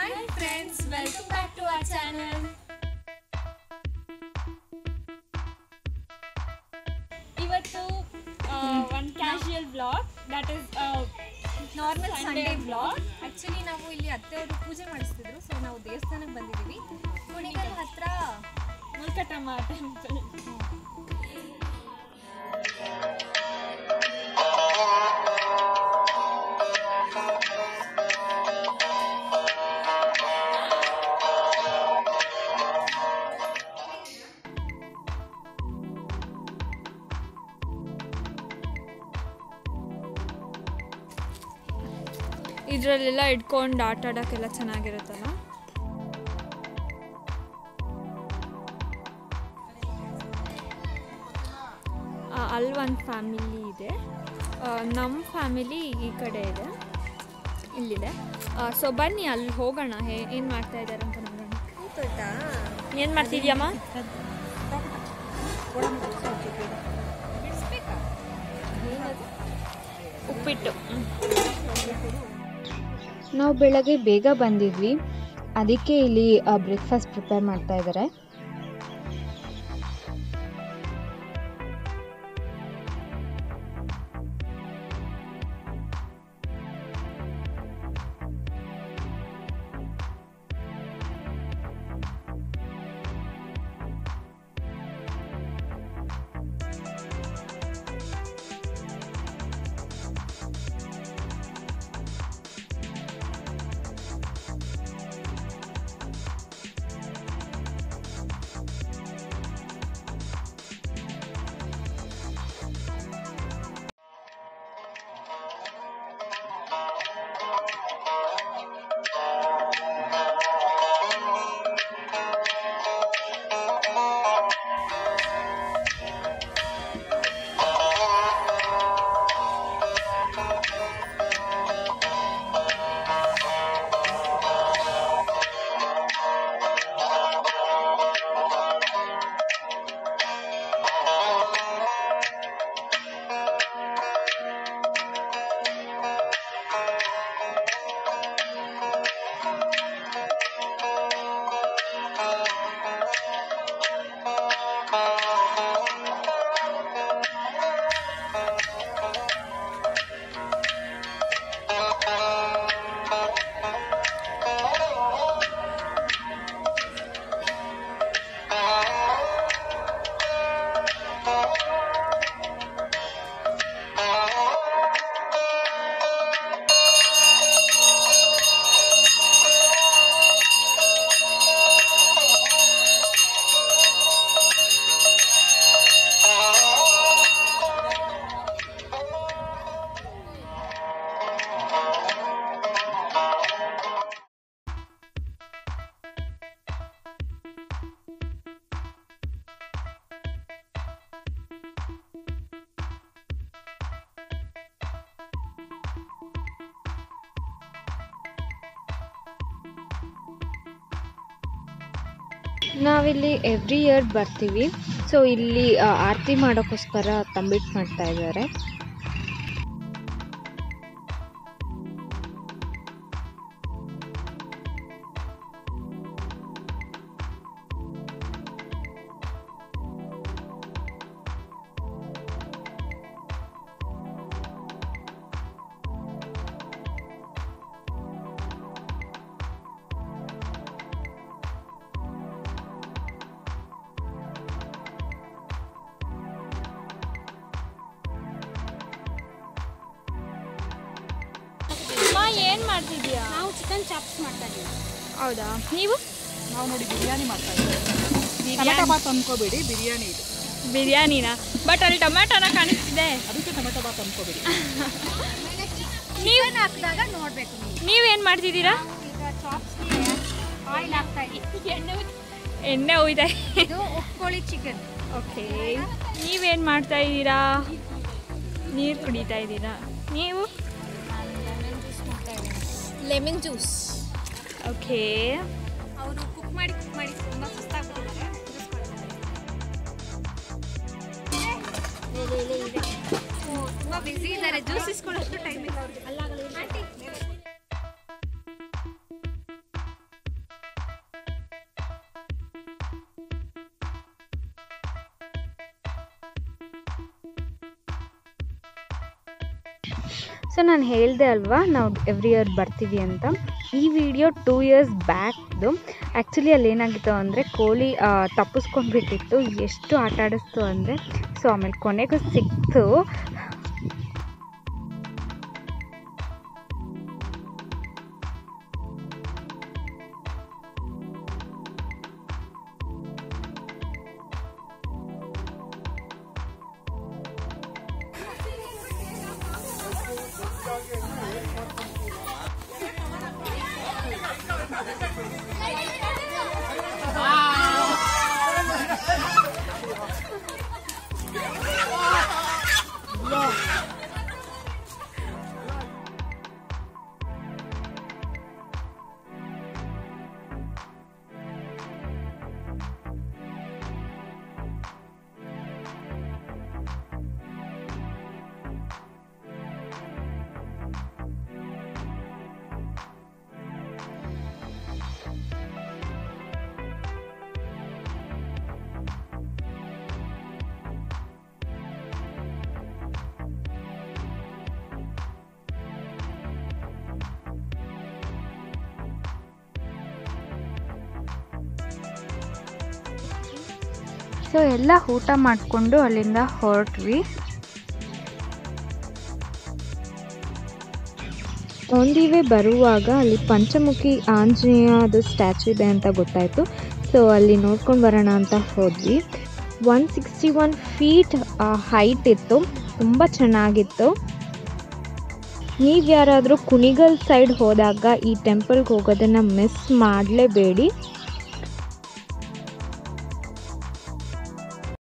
Hi friends welcome back to our channel ಇವತ್ತು ಒಂದು casual vlog that is normal Sunday Sunday vlog. Vlog actually ನಾವು ಇಲ್ಲಿ ಅತ್ತೆಯವರು ಪೂಜೆ ಮಾಡಿಸ್ತಿದ್ರು so ನಾವು ದೇವಸ್ಥಾನಕ್ಕೆ ಬಂದಿದ್ದೀವಿ ಕುಣಿಗಲ್ ಹತ್ರ ಮುಲ್ಕಟಮ್ಮ ಟೆಂಪಲ್ ಇದರಲ್ಲೆಲ್ಲ ಇಟ್ಕೊಂಡು ಆಟ ಆಡೋಕ್ಕೆಲ್ಲ ಚೆನ್ನಾಗಿರುತ್ತಲ್ಲ ಆ, ಅಲ್ಲಿ ಒಂದು ಫ್ಯಾಮಿಲಿ ಇದೆ ನಮ್ಮ ಫ್ಯಾಮಿಲಿ ಈ ಕಡೆ ಇದೆ ಇಲ್ಲಿದೆ ಸೊ ಬನ್ನಿ ಅಲ್ಲಿ ಹೋಗೋಣ ಹೇ ಏನು ಮಾಡ್ತಾ ಇದ್ದಾರೆ ಅಂತ ನೋಡೋಣ ಕೂತೋಯ್ತಾ ಏನು ಮಾಡ್ತಿದ್ಯಮ್ಮ ಬಿಡಿಸ್ಬೇಕಾ ಉಪ್ಪಿಟ್ಟು ನಾವು ಬೆಳಗ್ಗೆ ಬೇಗ ಬಂದಿದ್ವಿ ಅದಕ್ಕೆ ಇಲ್ಲಿ ಬ್ರೇಕ್ಫಾಸ್ಟ್ ಪ್ರಿಪೇರ್ ಮಾಡ್ತಾ ಇದ್ದಾರೆ ನಾವಿಲ್ಲಿ ಎವ್ರಿ ಇಯರ್ ಬರ್ತೀವಿ ಸೊ ಇಲ್ಲಿ ಆ, ಆರತಿ ಮಾಡೋಕ್ಕೋಸ್ಕರ ತಂಬಿಟ್ಟು ಮಾಡ್ತಾ ಇದ್ದಾರೆ ಅಮ್ಮ ಏನು ಮಾಡ್ತಿದ್ಯಾ ನಾವು ಚಿಕನ್ ಚಾಪ್ಸ್ ಮಾಡ್ತಾ ಇದ್ದೀವಿ ಹೌದಾ ನೀವು ನಾವು ನೋಡಿ ಬಿರಿಯಾನಿ ಮಾಡ್ತಾ ಇದ್ದೀವಿ ಟೊಮೆಟೊ ಬಾತ್ ಅನ್ಕೋಬೇಡಿ ಬಿರಿಯಾನಿ ಇದು ಬಿರಿಯಾನಿನಾ ಬಟ್ ಅಲ್ಲಿ ಟೊಮ್ಯಾಟೊನ ಕಾಣಿಸ್ತಿದೆ ಅದಕ್ಕೆ ಟೊಮೆಟೊ ಬಾತ್ ಅನ್ಕೋಬೇಡಿ ಚಿಕನ್ ಹಾಕಿದಾಗ ನೋಡಬೇಕು ನೀವು ನೀವೇನು ಮಾಡ್ತಿದ್ದೀರಾ ಈಗ ಚಾಪ್ಸ್ಗೆ ಆಯಿಲ್ ಹಾಕ್ತಾ ಇದ್ದೀವಿ ಎಣ್ಣೆ ಹೋಯ್ತಾ ಇದು ಒಪ್ಕೊಳ್ಳಿ ಚಿಕನ್ ಓಕೆ ನೀವೇನು ಮಾಡ್ತಾ ಇದ್ದೀರಾ ನೀರು ಕುಡಿತಾ ಇದ್ದೀರಾ ನೀವು ಲೆಮನ್ ಜ್ಯೂಸ್ ಓಕೆ ಅವರು ಕುಕ್ ಮಾಡಿ ಕುಕ್ ಮಾಡಿ ತುಂಬ ಸುಸ್ತಾಗ್ಬಿಟ್ಟಿದ್ದಾರೆ ತುಂಬ ಬ್ಯುಸಿ ಇದ್ದಾರೆ ಜ್ಯೂಸ್ ಇಸ್ಕೊಳ್ಳೋಷ್ಟು ಟೈಮ್ ಇಲ್ಲ ಅವ್ರಿಗೆ ಆಂಟಿ ಸೊ ನಾನು ಹೇಳಿದೆ ಅಲ್ವಾ ನಾವು ಎವ್ರಿ ಇಯರ್ ಬರ್ತೀವಿ ಅಂತ ಈ ವಿಡಿಯೋ ಟೂ ಇಯರ್ಸ್ ಬ್ಯಾಕ್ದು ಆ್ಯಕ್ಚುಲಿ ಅಲ್ಲಿ ಏನಾಗಿತ್ತು ಅಂದರೆ ಕೋಳಿ ತಪ್ಪಿಸ್ಕೊಂಡು ಬಿಟ್ಟಿತ್ತು ಎಷ್ಟು ಆಟ ಆಡಿಸ್ತು ಅಂದರೆ ಸೊ ಆಮೇಲೆ ಕೊನೆಗೂ ಸಿಕ್ತು ಸೊ ಎಲ್ಲ ಊಟ ಮಾಡಿಕೊಂಡು ಅಲ್ಲಿಂದ ಹೊರಟ್ವಿ ಆನ್ ದಿ ವೇ ಬರುವಾಗ ಅಲ್ಲಿ ಪಂಚಮುಖಿ ಆಂಜನೇಯದು ಸ್ಟ್ಯಾಚು ಇದೆ ಅಂತ ಗೊತ್ತಾಯಿತು ಸೊ ಅಲ್ಲಿ ನೋಡ್ಕೊಂಡು ಬರೋಣ ಅಂತ ಹೋದ್ವಿ one sixty one feet height ಇತ್ತು ತುಂಬ ಚೆನ್ನಾಗಿತ್ತು ನೀವು ಯಾರಾದರೂ ಕುಣಿಗಲ್ ಸೈಡ್ ಹೋದಾಗ ಈ ಟೆಂಪಲ್ಗೆ ಹೋಗೋದನ್ನು ಮಿಸ್ ಮಾಡಲೇಬೇಡಿ